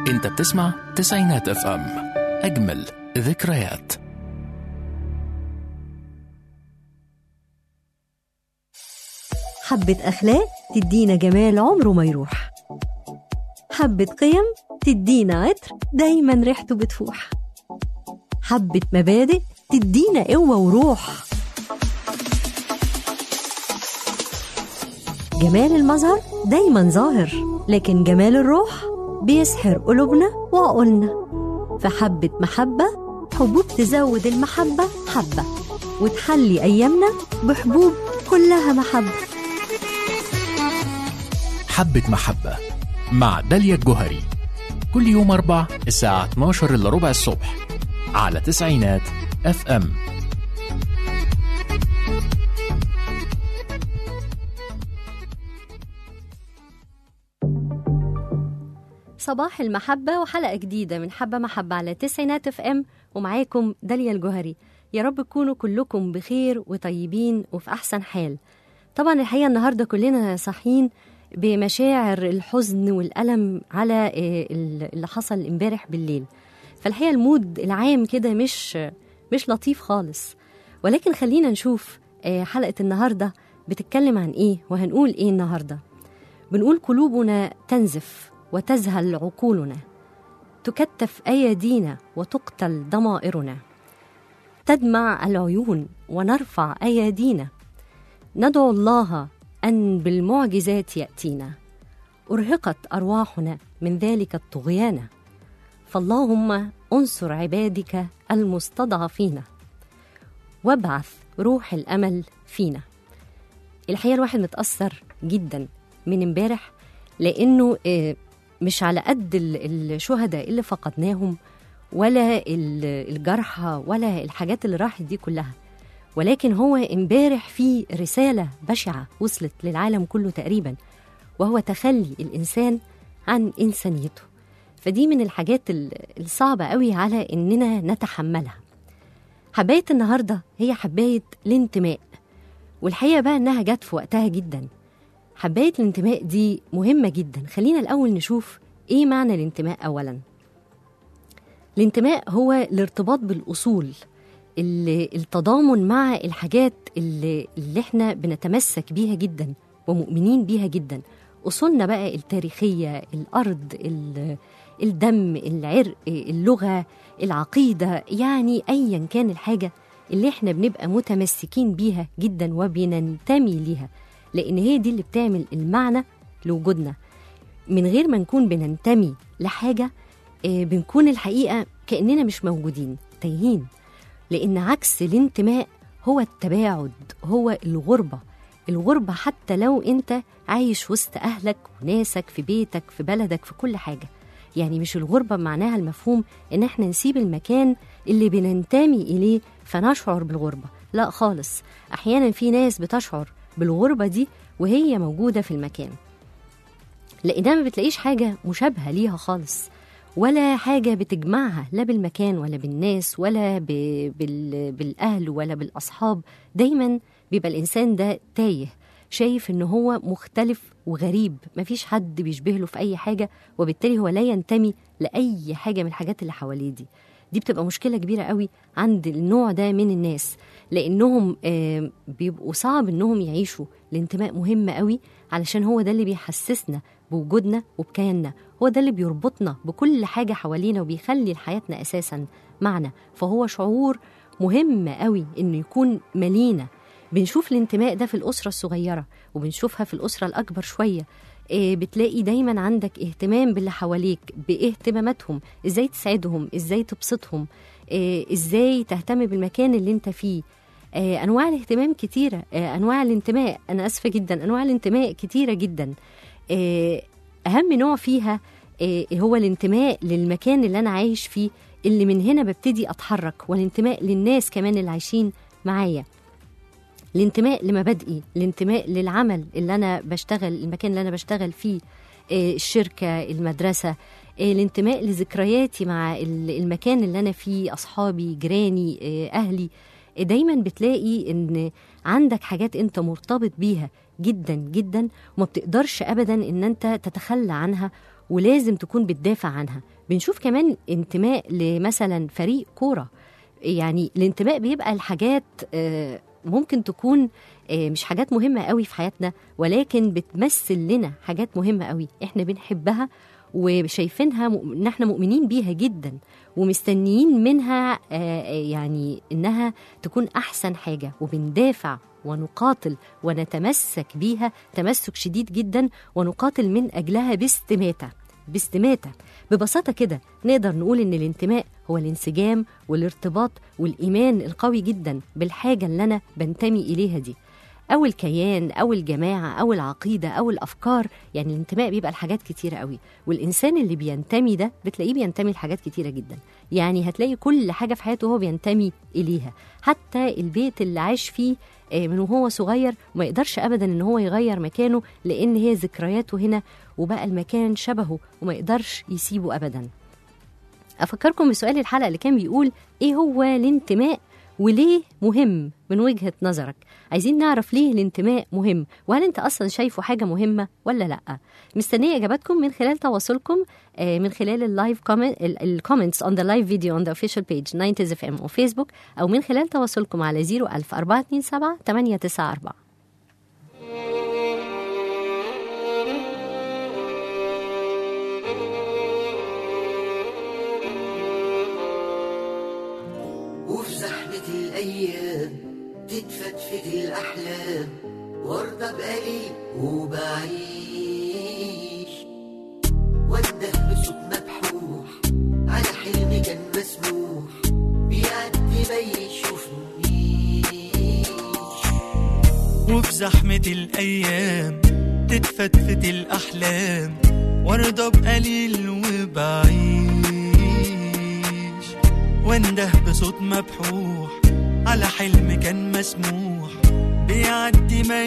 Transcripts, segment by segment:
انت بتسمع تسعينات اف ام اجمل ذكريات حبة أخلاق تدينا جمال عمره ما يروح حبة قيم تدينا عطر دايما ريحته بتفوح حبة مبادئ تدينا قوة وروح جمال المظهر دايما ظاهر لكن جمال الروح بيسحر قلوبنا وعقولنا فحبة محبة حبوب تزود المحبة حبة وتحلي أيامنا بحبوب كلها محبة حبة محبة مع داليا الجوهري كل يوم أربع الساعة 12 إلا ربع الصبح على تسعينات اف ام صباح المحبة وحلقة جديدة من حبة محبة على تسعينات اف ام ومعاكم داليا الجوهري يا رب تكونوا كلكم بخير وطيبين وفي أحسن حال طبعا الحقيقة النهاردة كلنا صاحيين بمشاعر الحزن والألم على آه، اللي حصل امبارح بالليل فالحقيقة المود العام كده مش مش لطيف خالص ولكن خلينا نشوف آه، حلقة النهاردة بتتكلم عن إيه وهنقول إيه النهاردة بنقول قلوبنا تنزف وتذهل عقولنا تكتف أيدينا وتقتل ضمائرنا تدمع العيون ونرفع أيدينا ندعو الله أن بالمعجزات يأتينا أرهقت أرواحنا من ذلك الطغيان فاللهم انصر عبادك المستضعفين وابعث روح الأمل فينا الحقيقة الواحد متأثر جدا من امبارح لأنه آه، مش على قد ال- الشهداء اللي فقدناهم ولا ال- الجرحى ولا الحاجات اللي راحت دي كلها ولكن هو امبارح في رسالة بشعة وصلت للعالم كله تقريبا وهو تخلي الإنسان عن إنسانيته فدي من الحاجات ال- الصعبة قوي على إننا نتحملها حباية النهاردة هي حباية الانتماء والحقيقة بقى إنها جت في وقتها جدا حباية الانتماء دي مهمة جدا خلينا الأول نشوف إيه معنى الانتماء أولا الانتماء هو الارتباط بالأصول ال- التضامن مع الحاجات اللي, اللي احنا بنتمسك بيها جدا ومؤمنين بيها جدا أصولنا بقى التاريخية الأرض ال- الدم العرق اللغة العقيدة يعني أيا كان الحاجة اللي احنا بنبقى متمسكين بيها جدا وبننتمي ليها لأن هي دي اللي بتعمل المعنى لوجودنا من غير ما نكون بننتمي لحاجة آه، بنكون الحقيقة كأننا مش موجودين تايهين لأن عكس الانتماء هو التباعد هو الغربة الغربة حتى لو أنت عايش وسط أهلك وناسك في بيتك في بلدك في كل حاجة يعني مش الغربة معناها المفهوم إن احنا نسيب المكان اللي بننتمي إليه فنشعر بالغربة لا خالص أحيانا في ناس بتشعر بالغربة دي وهي موجودة في المكان لأنها ما بتلاقيش حاجة مشابهة ليها خالص ولا حاجة بتجمعها لا بالمكان ولا بالناس ولا ب... بال... بالأهل ولا بالأصحاب دايما بيبقى الإنسان ده تايه شايف إن هو مختلف وغريب مفيش حد بيشبه له في أي حاجة وبالتالي هو لا ينتمي لأي حاجة من الحاجات اللي حواليه دي دي بتبقى مشكلة كبيرة قوي عند النوع ده من الناس لأنهم آه، بيبقوا صعب إنهم يعيشوا الانتماء مهم قوي علشان هو ده اللي بيحسسنا بوجودنا وبكياننا هو ده اللي بيربطنا بكل حاجة حوالينا وبيخلي لحياتنا أساسا معنى فهو شعور مهم قوي إنه يكون ملينا بنشوف الانتماء ده في الأسرة الصغيرة وبنشوفها في الأسرة الأكبر شوية إيه، بتلاقي دايما عندك اهتمام باللي حواليك باهتماماتهم ازاي تساعدهم ازاي تبسطهم إيه، ازاي تهتم بالمكان اللي انت فيه آه، انواع الاهتمام كتيره آه، انواع الانتماء انا اسفه جدا انواع الانتماء كتيره جدا آه، اهم نوع فيها آه، هو الانتماء للمكان اللي انا عايش فيه اللي من هنا ببتدي اتحرك والانتماء للناس كمان اللي عايشين معايا الانتماء لمبادئي الانتماء للعمل اللي انا بشتغل المكان اللي انا بشتغل فيه آه، الشركه المدرسه آه، الانتماء لذكرياتي مع ال- المكان اللي انا فيه اصحابي جيراني آه، اهلي آه، دايما بتلاقي ان عندك حاجات انت مرتبط بيها جدا جدا وما بتقدرش ابدا ان انت تتخلى عنها ولازم تكون بتدافع عنها بنشوف كمان انتماء لمثلا فريق كوره يعني الانتماء بيبقى الحاجات آه، ممكن تكون آه، مش حاجات مهمة قوي في حياتنا ولكن بتمثل لنا حاجات مهمة قوي احنا بنحبها وشايفينها م- ان احنا مؤمنين بيها جدا ومستنيين منها آه، آه، يعني انها تكون احسن حاجة وبندافع ونقاتل ونتمسك بيها تمسك شديد جدا ونقاتل من اجلها باستماتة باستماتة ببساطة كده نقدر نقول إن الانتماء هو الانسجام والارتباط والإيمان القوي جدا بالحاجة اللي أنا بنتمي إليها دي أو الكيان أو الجماعة أو العقيدة أو الأفكار يعني الانتماء بيبقى لحاجات كتيرة قوي والإنسان اللي بينتمي ده بتلاقيه بينتمي لحاجات كتيرة جدا يعني هتلاقي كل حاجة في حياته هو بينتمي إليها حتى البيت اللي عاش فيه آه، من وهو صغير ما يقدرش ابدا ان هو يغير مكانه لان هي ذكرياته هنا وبقى المكان شبهه وما يقدرش يسيبه ابدا افكركم بسؤال الحلقه اللي كان بيقول ايه هو الانتماء وليه مهم من وجهه نظرك عايزين نعرف ليه الانتماء مهم وهل انت اصلا شايفه حاجه مهمه ولا لا مستنيه اجاباتكم من خلال تواصلكم آه، من خلال اللايف الكومنتس on the live video on the official page 90 اف ام او فيسبوك او من خلال تواصلكم على 01000 427 894 وفي زحمة الأيام تتفتفت الأحلام وارضى بقليل وبعيش وانده بصوت مبحوح على حلم كان مسموح بيعدي ما يشوفنيش وفي زحمة الأيام تتفتفت الأحلام وارضى بقليل وبعيش وانده بصوت مبحوح على حلم كان مسموح بيعدي ما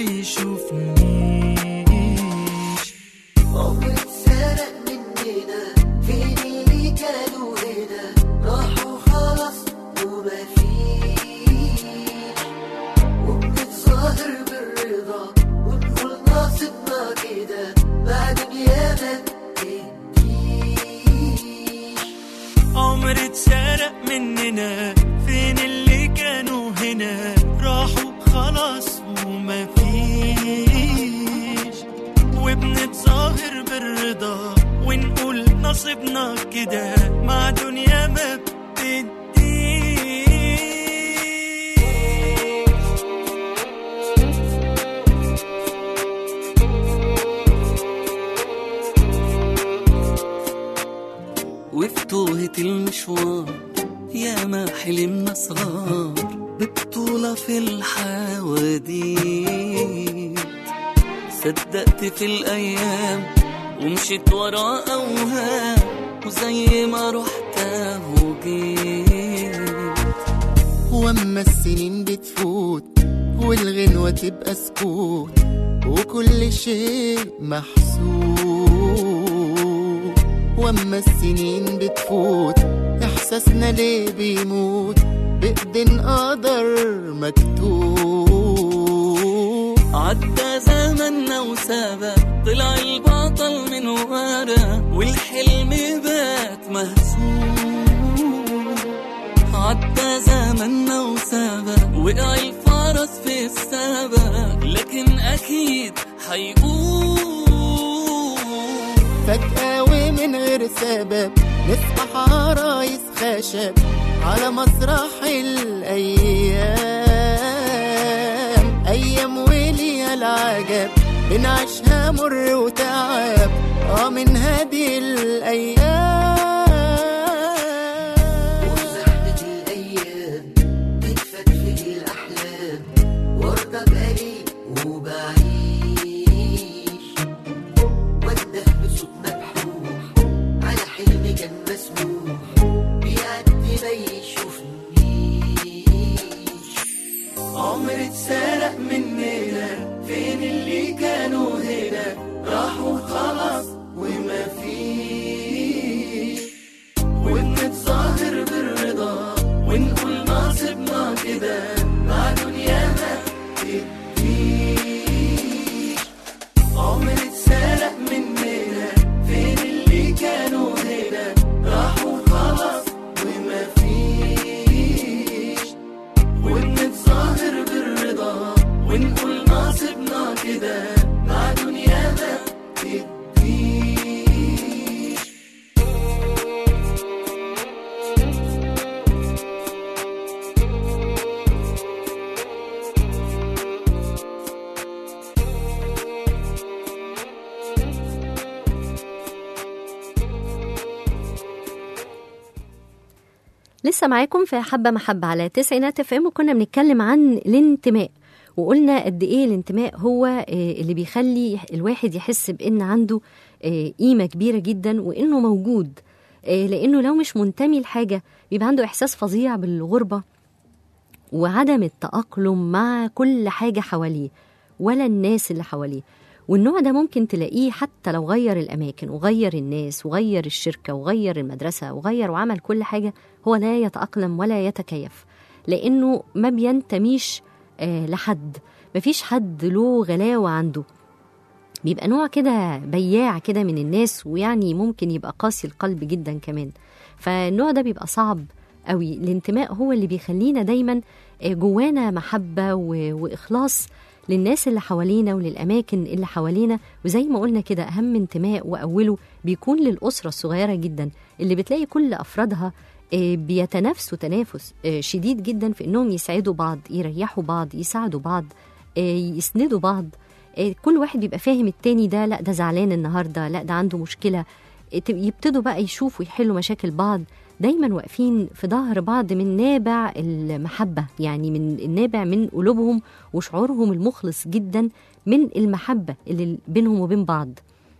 يشوفنيش عمر اتسرق مننا فين اللي كانوا هنا راحوا خلاص وما فيش وبنتظاهر بالرضا ونقول ناصبنا كده بعد ما تديش عمر اتسرق مننا فين اللي كانوا هنا راحوا خلاص وما فيش وبنتظاهر بالرضا ونقول نصيبنا كده مع دنيا ما بتديش وفي توهة المشوار يا ما حلمنا صغار ببطولة في الحواديت صدقت في الأيام ومشيت ورا أوهام وزي ما رحت وجيت واما السنين بتفوت والغنوة تبقى سكوت وكل شيء محسوب واما السنين بتفوت احساسنا ليه بيموت بإيدين قدر مكتوب عدى زمننا وسابق طلع البطل من ورا والحلم بات مهزوم عدى زمننا وسابق وقع الفرس في السبق لكن أكيد حيقوم فجأة ومن غير سبب نصبح عرايس خشب على مسرح الأيام أيام وليها العجب بنعيشها مر وتعب اه من هذه الأيام وفي زحمة الأيام تتفتفت الأحلام وارضى بقليل وبعيش وانده بصوت مبحوح على حلم كان مسموح بيعدي ما يشوفنيش عمر اتسرق مننا فين اللي كانوا هنا راحوا خلاص وما فيش تديش لسه معاكم في حبة محبة على تسعينات اف ام وكنا بنتكلم عن الانتماء وقلنا قد ايه الانتماء هو آه، اللي بيخلي الواحد يحس بان عنده آه، قيمة كبيرة جدا وانه موجود آه، لانه لو مش منتمي لحاجة بيبقى عنده احساس فظيع بالغربة وعدم التأقلم مع كل حاجة حواليه ولا الناس اللي حواليه والنوع ده ممكن تلاقيه حتى لو غير الأماكن وغير الناس وغير الشركة وغير المدرسة وغير وعمل كل حاجة هو لا يتأقلم ولا يتكيف لأنه ما بينتميش آه لحد مفيش حد له غلاوة عنده بيبقى نوع كده بياع كده من الناس ويعني ممكن يبقى قاسي القلب جدا كمان فالنوع ده بيبقى صعب قوي الانتماء هو اللي بيخلينا دايما آه، جوانا محبة و- وإخلاص للناس اللي حوالينا وللأماكن اللي حوالينا وزي ما قلنا كده أهم انتماء وأوله بيكون للأسرة الصغيرة جدا اللي بتلاقي كل أفرادها آه، بيتنافسوا تنافس آه، شديد جدا في إنهم يساعدوا بعض يريحوا بعض يساعدوا بعض آه، يسندوا بعض آه، كل واحد بيبقى فاهم التاني ده لا ده زعلان النهارده لا ده عنده مشكله آه، تب- يبتدوا بقى يشوفوا يحلوا مشاكل بعض دايما واقفين في ظهر بعض من نابع المحبه يعني من النابع من قلوبهم وشعورهم المخلص جدا من المحبه اللي بينهم وبين بعض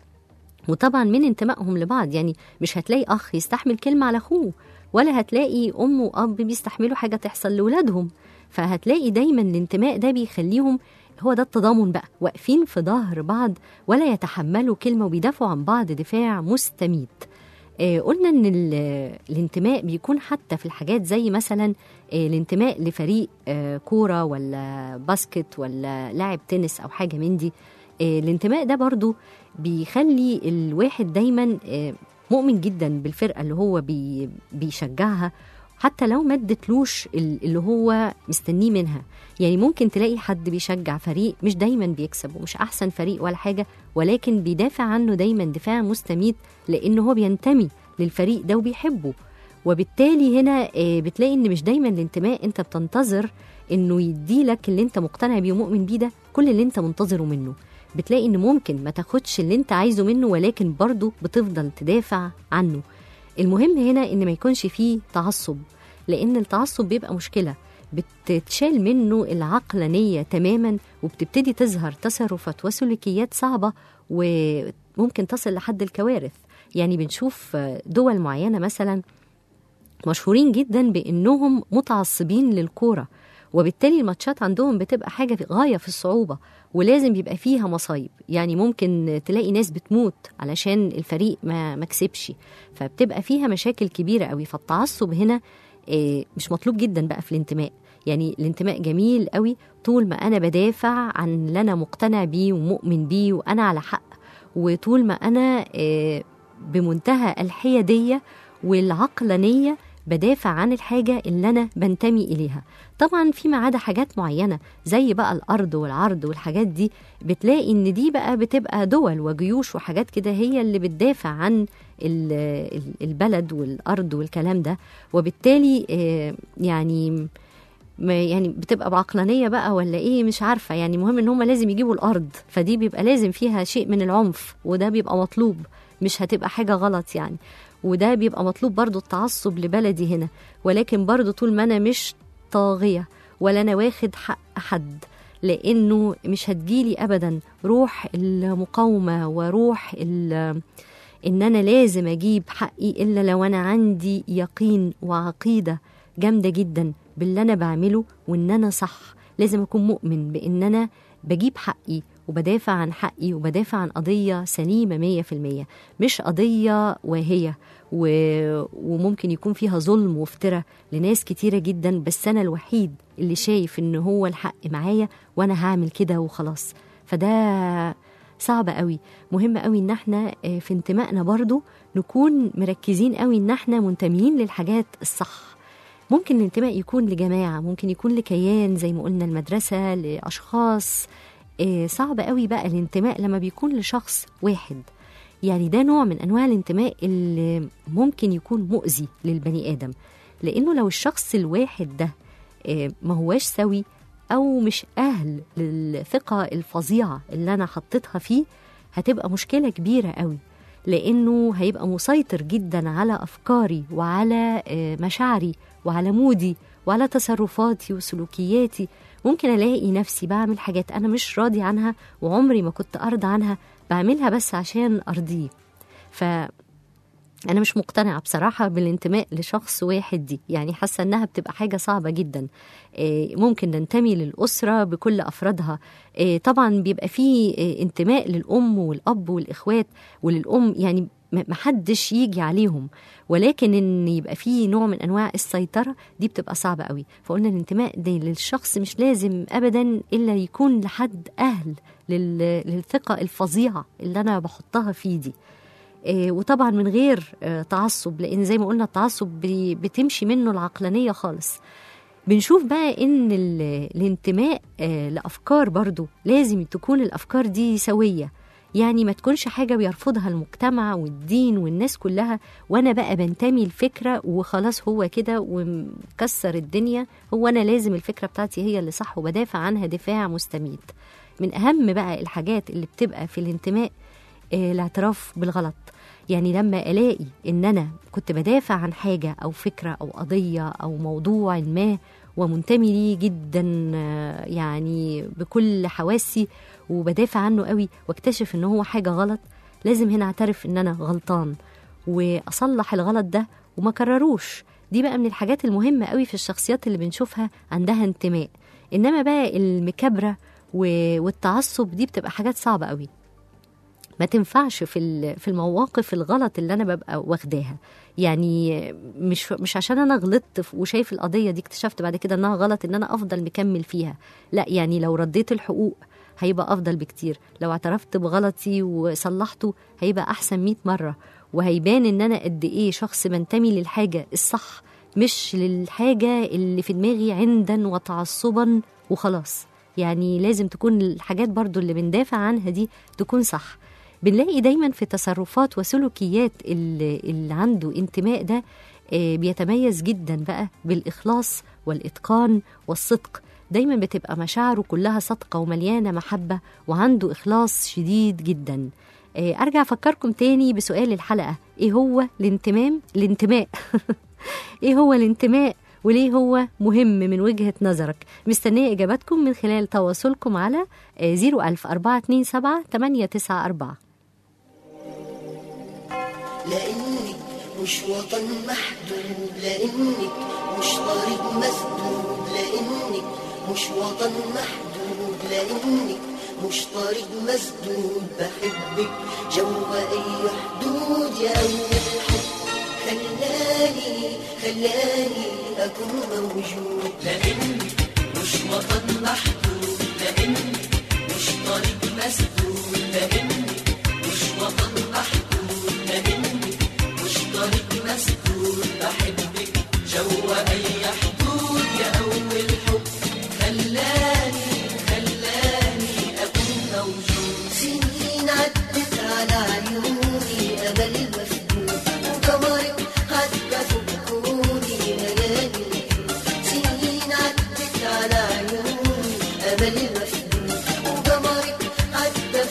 وطبعا من انتمائهم لبعض يعني مش هتلاقي اخ يستحمل كلمه على اخوه ولا هتلاقي ام واب بيستحملوا حاجه تحصل لاولادهم فهتلاقي دايما الانتماء ده بيخليهم هو ده التضامن بقى واقفين في ظهر بعض ولا يتحملوا كلمه وبيدافعوا عن بعض دفاع مستميت آه، قلنا ان ال- الانتماء بيكون حتى في الحاجات زي مثلا آه، الانتماء لفريق آه، كوره ولا باسكت ولا لاعب تنس او حاجه من دي آه، الانتماء ده برضو بيخلي الواحد دايما آه، مؤمن جدا بالفرقه اللي هو بي بيشجعها حتى لو ما ادتلوش ال- اللي هو مستنيه منها يعني ممكن تلاقي حد بيشجع فريق مش دايما بيكسب ومش احسن فريق ولا حاجه ولكن بيدافع عنه دايما دفاع مستميت لانه هو بينتمي للفريق ده وبيحبه وبالتالي هنا آه، بتلاقي ان مش دايما الانتماء انت بتنتظر انه يديلك اللي انت مقتنع بيه ومؤمن بيه ده كل اللي انت منتظره منه بتلاقي ان ممكن ما تاخدش اللي انت عايزه منه ولكن برضه بتفضل تدافع عنه المهم هنا ان ما يكونش فيه تعصب لان التعصب بيبقى مشكله بتتشال منه العقلانيه تماما وبتبتدي تظهر تصرفات وسلوكيات صعبه وممكن تصل لحد الكوارث يعني بنشوف دول معينه مثلا مشهورين جدا بانهم متعصبين للكوره وبالتالي الماتشات عندهم بتبقى حاجه في غايه في الصعوبه ولازم يبقى فيها مصايب يعني ممكن تلاقي ناس بتموت علشان الفريق ما ما كسبش فبتبقى فيها مشاكل كبيره قوي فالتعصب هنا آه، مش مطلوب جدا بقى في الانتماء يعني الانتماء جميل قوي طول ما انا بدافع عن اللي انا مقتنع بيه ومؤمن بيه وانا على حق وطول ما انا آه، بمنتهى الحياديه والعقلانيه بدافع عن الحاجة اللي أنا بنتمي إليها طبعا فيما عدا حاجات معينة زي بقى الأرض والعرض والحاجات دي بتلاقي إن دي بقى بتبقى دول وجيوش وحاجات كده هي اللي بتدافع عن ال- ال- البلد والأرض والكلام ده وبالتالي آه، يعني ما يعني بتبقى بعقلانيه بقى ولا ايه مش عارفه يعني مهم ان هم لازم يجيبوا الارض فدي بيبقى لازم فيها شيء من العنف وده بيبقى مطلوب مش هتبقى حاجه غلط يعني وده بيبقى مطلوب برضو التعصب لبلدي هنا ولكن برضو طول ما انا مش طاغيه ولا انا واخد حق حد لانه مش هتجيلي ابدا روح المقاومه وروح ال- ان انا لازم اجيب حقي الا لو انا عندي يقين وعقيده جامده جدا باللي انا بعمله وان انا صح لازم اكون مؤمن بان انا بجيب حقي وبدافع عن حقي وبدافع عن قضية سليمة مية في المية مش قضية واهية و... وممكن يكون فيها ظلم وافتراء لناس كتيرة جدا بس أنا الوحيد اللي شايف إن هو الحق معايا وأنا هعمل كده وخلاص فده صعب قوي مهم قوي ان احنا آه، في انتمائنا برضو نكون مركزين قوي ان احنا منتميين للحاجات الصح ممكن الانتماء يكون لجماعة ممكن يكون لكيان زي ما قلنا المدرسة لأشخاص آه، صعب قوي بقى الانتماء لما بيكون لشخص واحد يعني ده نوع من انواع الانتماء اللي ممكن يكون مؤذي للبني ادم لانه لو الشخص الواحد ده آه، ما هواش سوي او مش اهل للثقه الفظيعه اللي انا حطيتها فيه هتبقى مشكله كبيره قوي لانه هيبقى مسيطر جدا على افكاري وعلى آه، مشاعري وعلى مودي وعلى تصرفاتي وسلوكياتي ممكن الاقي نفسي بعمل حاجات انا مش راضي عنها وعمري ما كنت ارضى عنها بعملها بس عشان ارضيه ف انا مش مقتنعه بصراحه بالانتماء لشخص واحد دي يعني حاسه انها بتبقى حاجه صعبه جدا إيه، ممكن ننتمي للاسره بكل افرادها إيه، طبعا بيبقى فيه إيه، انتماء للام والاب والاخوات وللام يعني م- محدش يجي عليهم ولكن ان يبقى فيه نوع من انواع السيطره دي بتبقى صعبه قوي فقلنا الانتماء ده للشخص مش لازم ابدا الا يكون لحد اهل لل- للثقه الفظيعه اللي انا بحطها فيه دي آه، وطبعا من غير آه، تعصب لان زي ما قلنا التعصب بي- بتمشي منه العقلانيه خالص بنشوف بقى ان ال- الانتماء آه، لافكار برضو لازم تكون الافكار دي سويه يعني ما تكونش حاجه بيرفضها المجتمع والدين والناس كلها وانا بقى بنتمي الفكره وخلاص هو كده ومكسر الدنيا هو انا لازم الفكره بتاعتي هي اللي صح وبدافع عنها دفاع مستميت من اهم بقى الحاجات اللي بتبقى في الانتماء آه، الاعتراف بالغلط يعني لما الاقي ان انا كنت بدافع عن حاجه او فكره او قضيه او موضوع ما ومنتمي ليه جدا آه، يعني بكل حواسي وبدافع عنه قوي واكتشف ان هو حاجه غلط لازم هنا اعترف ان انا غلطان واصلح الغلط ده وما كرروش دي بقى من الحاجات المهمه قوي في الشخصيات اللي بنشوفها عندها انتماء انما بقى المكابره و- والتعصب دي بتبقى حاجات صعبه قوي ما تنفعش في ال- في المواقف الغلط اللي انا ببقى واخداها يعني مش مش عشان انا غلطت ف- وشايف القضيه دي اكتشفت بعد كده انها غلط ان انا افضل مكمل فيها لا يعني لو رديت الحقوق هيبقى افضل بكتير لو اعترفت بغلطي وصلحته هيبقى احسن 100 مره وهيبان ان انا قد ايه شخص بنتمي للحاجه الصح مش للحاجه اللي في دماغي عندا وتعصبا وخلاص يعني لازم تكون الحاجات برضو اللي بندافع عنها دي تكون صح بنلاقي دايما في تصرفات وسلوكيات اللي, اللي عنده انتماء ده آه، بيتميز جدا بقى بالإخلاص والإتقان والصدق دايما بتبقى مشاعره كلها صادقة ومليانة محبة وعنده إخلاص شديد جدا آه، أرجع أفكركم تاني بسؤال الحلقة إيه هو الانتمام الانتماء إيه هو الانتماء وليه هو مهم من وجهة نظرك مستنية إجاباتكم من خلال تواصلكم على 01000 427 894 لانك مش وطن محدود لانك مش طريق مسدود لانك مش وطن محدود لانك مش طريق مسدود بحبك جوا اي حدود يا اول حب خلاني خلاني اكون موجود لانك مش وطن محدود لانك مش طريق مسدود لانك مش وطن محدود لانك مش طريق مسدود بحبك جوا اي حدود يا اول حب خلاني خلاني اكون موجود سنين عدت على عيوني أمل مفقود وقمرك عدى في كوني ليالي الوجود سنين عدت على عيوني أمل مفقود وقمرك عدى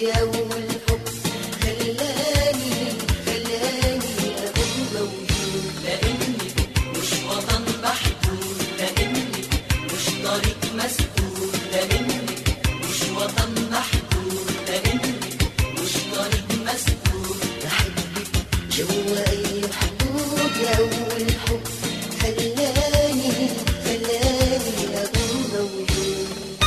يا أول حب خلاني خلاني أكون موجود لاني مش وطن محدود لاني مش طريق مسدود لاني مش وطن محدود لاني مش طريق مسدود بحبك جوا أي حدود يا أول حب خلاني خلاني أكون موجود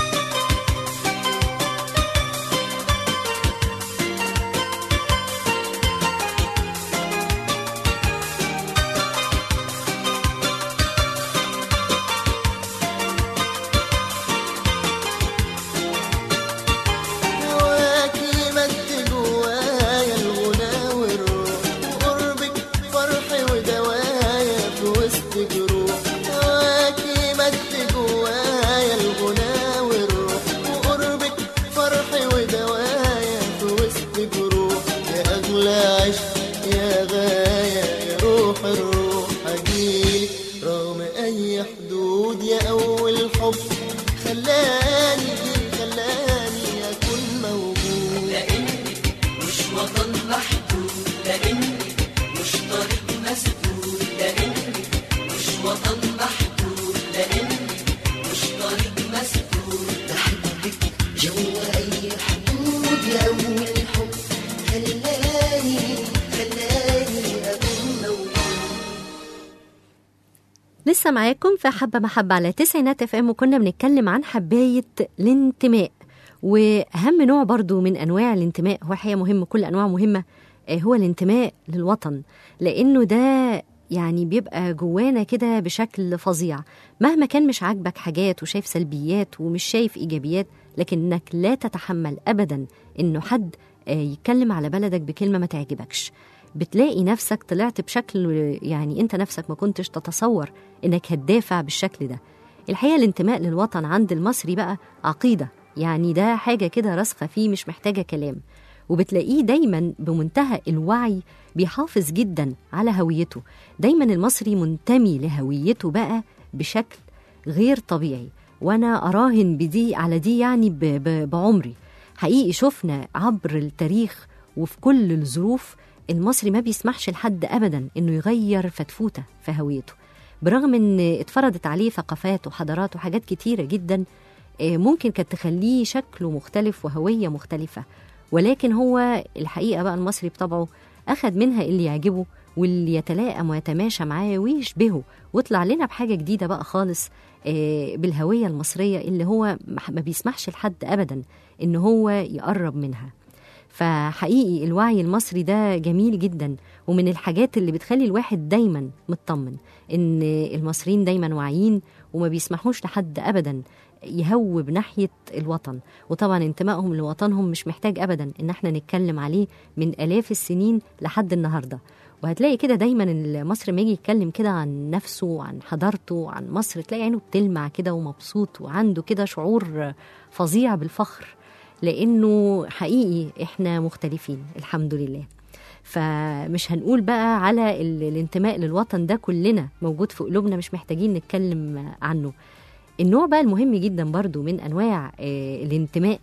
هواكي مد جوايا الغنى والروح وقربك فرح ودوايا في وسط جروح هواكي مد جوايا الغنى والروح وقربك فرح ودوايا في وسط جروح يا أغلى عشق يا غاية يا روح الروح أجيلك رغم أي حدود يا أول حب خلاني خلاني أكون موجود لاني مش وطن محدود لاني مش طريق مسدود لاني مش وطن محدود لاني مش طريق مسدود بحبك جوا أي حدود يا أول حب خلاني خلاني أكون موجود لسه معاكم في حبة محبة على تسعينات اف ام وكنا بنتكلم عن حباية الانتماء وأهم نوع برضو من أنواع الانتماء هو الحقيقة مهم كل أنواع مهمة آه، هو الانتماء للوطن لأنه ده يعني بيبقى جوانا كده بشكل فظيع مهما كان مش عاجبك حاجات وشايف سلبيات ومش شايف إيجابيات لكنك لا تتحمل أبدا إنه حد آه، يتكلم على بلدك بكلمة ما تعجبكش بتلاقي نفسك طلعت بشكل يعني انت نفسك ما كنتش تتصور انك هتدافع بالشكل ده الحقيقه الانتماء للوطن عند المصري بقى عقيده يعني ده حاجه كده راسخه فيه مش محتاجه كلام وبتلاقيه دايما بمنتهى الوعي بيحافظ جدا على هويته دايما المصري منتمي لهويته بقى بشكل غير طبيعي وانا اراهن بدي على دي يعني ب- ب- بعمري حقيقي شفنا عبر التاريخ وفي كل الظروف المصري ما بيسمحش لحد ابدا انه يغير فتفوته في هويته برغم ان اتفرضت عليه ثقافات وحضارات وحاجات كتيره جدا آه، ممكن كانت تخليه شكله مختلف وهويه مختلفه ولكن هو الحقيقه بقى المصري بطبعه اخذ منها اللي يعجبه واللي يتلائم ويتماشى معاه ويشبهه ويطلع لنا بحاجه جديده بقى خالص آه، بالهويه المصريه اللي هو ما ما بيسمحش لحد ابدا ان هو يقرب منها فحقيقي الوعي المصري ده جميل جدا ومن الحاجات اللي بتخلي الواحد دايما مطمن ان المصريين دايما واعيين وما بيسمحوش لحد ابدا يهوب ناحية الوطن وطبعا انتمائهم لوطنهم مش محتاج أبدا إن احنا نتكلم عليه من آلاف السنين لحد النهاردة وهتلاقي كده دايما المصري ما يجي يتكلم كده عن نفسه عن حضارته عن مصر تلاقي عينه بتلمع كده ومبسوط وعنده كده شعور فظيع بالفخر لانه حقيقي احنا مختلفين الحمد لله فمش هنقول بقى على ال- الانتماء للوطن ده كلنا موجود في قلوبنا مش محتاجين نتكلم عنه النوع بقى المهم جدا برضو من انواع آه، الانتماء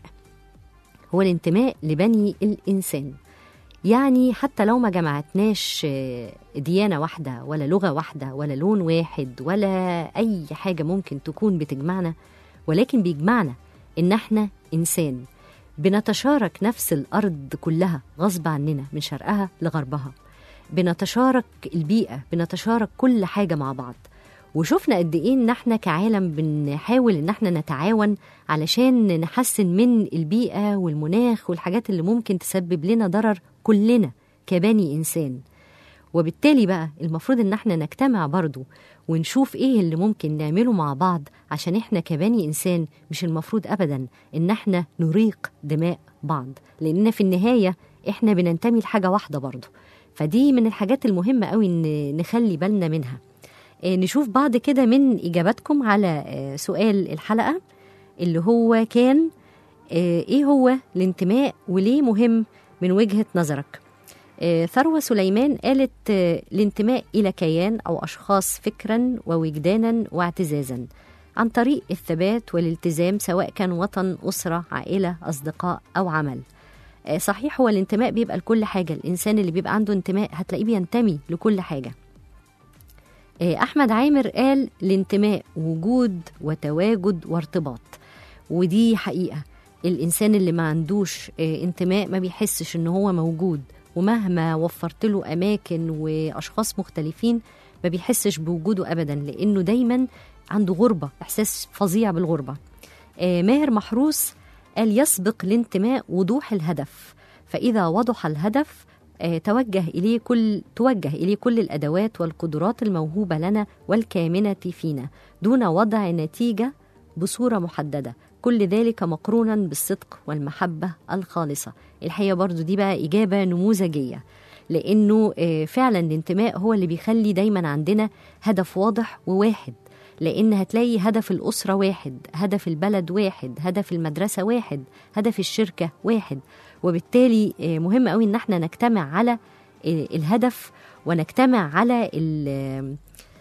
هو الانتماء لبني الانسان يعني حتى لو ما جمعتناش آه، ديانة واحدة ولا لغة واحدة ولا لون واحد ولا أي حاجة ممكن تكون بتجمعنا ولكن بيجمعنا إن احنا إنسان بنتشارك نفس الأرض كلها غصب عننا من شرقها لغربها بنتشارك البيئة بنتشارك كل حاجة مع بعض وشفنا قد ايه ان احنا كعالم بنحاول ان احنا نتعاون علشان نحسن من البيئة والمناخ والحاجات اللي ممكن تسبب لنا ضرر كلنا كبني انسان وبالتالي بقى المفروض ان احنا نجتمع برضو ونشوف ايه اللي ممكن نعمله مع بعض عشان احنا كبني انسان مش المفروض ابدا ان احنا نريق دماء بعض لان في النهاية احنا بننتمي لحاجة واحدة برضو فدي من الحاجات المهمة قوي ان نخلي بالنا منها آه، نشوف بعض كده من إجاباتكم على آه، سؤال الحلقة اللي هو كان آه، إيه هو الانتماء وليه مهم من وجهة نظرك آه، ثروة سليمان قالت آه، الانتماء إلى كيان أو أشخاص فكرا ووجدانا واعتزازا عن طريق الثبات والالتزام سواء كان وطن أسرة عائلة أصدقاء أو عمل آه، صحيح هو الانتماء بيبقى لكل حاجة الإنسان اللي بيبقى عنده انتماء هتلاقيه بينتمي لكل حاجة آه، أحمد عامر قال الانتماء وجود وتواجد وارتباط ودي حقيقة الإنسان اللي ما عندوش آه، انتماء ما بيحسش إن هو موجود ومهما وفرت له أماكن وأشخاص مختلفين ما بيحسش بوجوده أبدا لأنه دايما عنده غربة إحساس فظيع بالغربة آه، ماهر محروس قال يسبق الانتماء وضوح الهدف فإذا وضح الهدف آه، توجه إليه كل توجه إليه كل الأدوات والقدرات الموهوبة لنا والكامنة فينا دون وضع نتيجة بصورة محددة كل ذلك مقرونا بالصدق والمحبة الخالصة الحقيقة برضو دي بقى إجابة نموذجية لأنه آه، فعلا الانتماء هو اللي بيخلي دايما عندنا هدف واضح وواحد لأن هتلاقي هدف الأسرة واحد هدف البلد واحد هدف المدرسة واحد هدف الشركة واحد وبالتالي آه، مهم قوي إن احنا نجتمع على آه، الهدف ونجتمع على ال-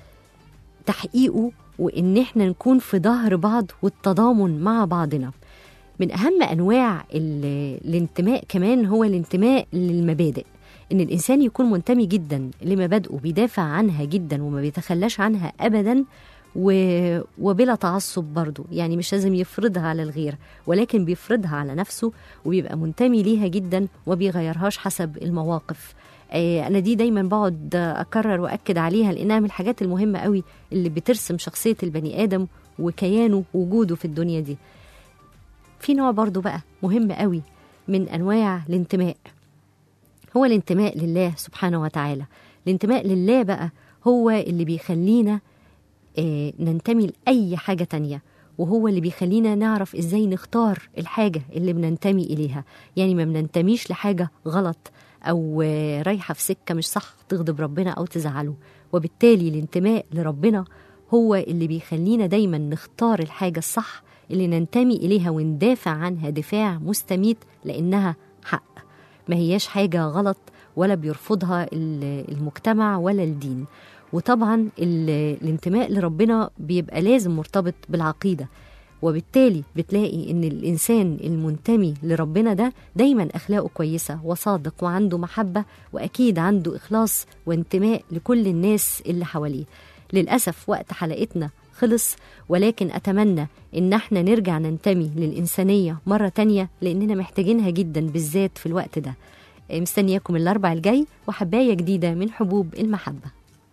تحقيقه وإن احنا نكون في ظهر بعض والتضامن مع بعضنا من أهم أنواع ال- الانتماء كمان هو الانتماء للمبادئ إن الإنسان يكون منتمي جدا لمبادئه بيدافع عنها جدا وما بيتخلاش عنها أبدا و... وبلا تعصب برضه يعني مش لازم يفرضها على الغير ولكن بيفرضها على نفسه وبيبقى منتمي ليها جدا وما بيغيرهاش حسب المواقف آه، انا دي دايما بقعد اكرر واكد عليها لانها من الحاجات المهمه قوي اللي بترسم شخصيه البني ادم وكيانه ووجوده في الدنيا دي في نوع برضو بقى مهم قوي من انواع الانتماء هو الانتماء لله سبحانه وتعالى الانتماء لله بقى هو اللي بيخلينا آه، ننتمي لأي حاجة تانية وهو اللي بيخلينا نعرف ازاي نختار الحاجة اللي بننتمي إليها يعني ما بننتميش لحاجة غلط أو آه، رايحة في سكة مش صح تغضب ربنا أو تزعله وبالتالي الانتماء لربنا هو اللي بيخلينا دايما نختار الحاجة الصح اللي ننتمي إليها وندافع عنها دفاع مستميت لأنها حق ما هياش حاجة غلط ولا بيرفضها ال- المجتمع ولا الدين وطبعا ال- الانتماء لربنا بيبقى لازم مرتبط بالعقيدة وبالتالي بتلاقي ان الانسان المنتمي لربنا ده دايما اخلاقه كويسه وصادق وعنده محبه واكيد عنده اخلاص وانتماء لكل الناس اللي حواليه للاسف وقت حلقتنا خلص ولكن اتمنى ان احنا نرجع ننتمي للانسانيه مره تانية لاننا محتاجينها جدا بالذات في الوقت ده مستنياكم الاربع الجاي وحبايه جديده من حبوب المحبه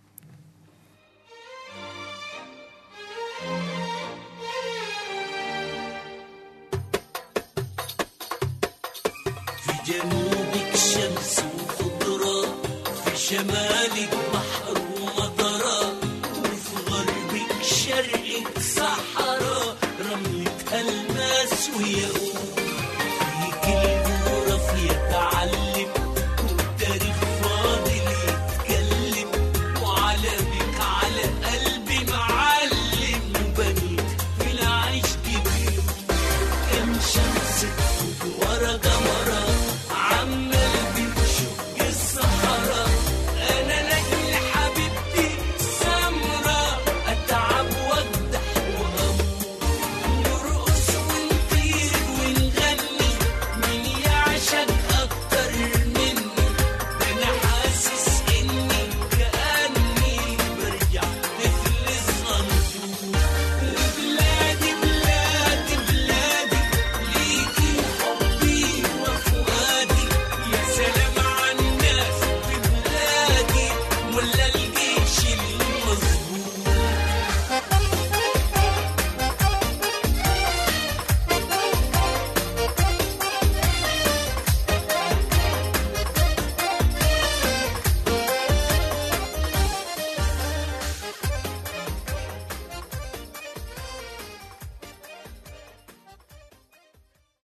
في جنوبك شمس وخضرة في شمالك بحر ومطرة وفي غربك شرقك صحراء رملة ألماس وياقوت فيك الجغرافيا تعلم والتاريخ فاضل يتكلم وعلمك على قلبي معلم وبنيت في العيش كبير كم شمس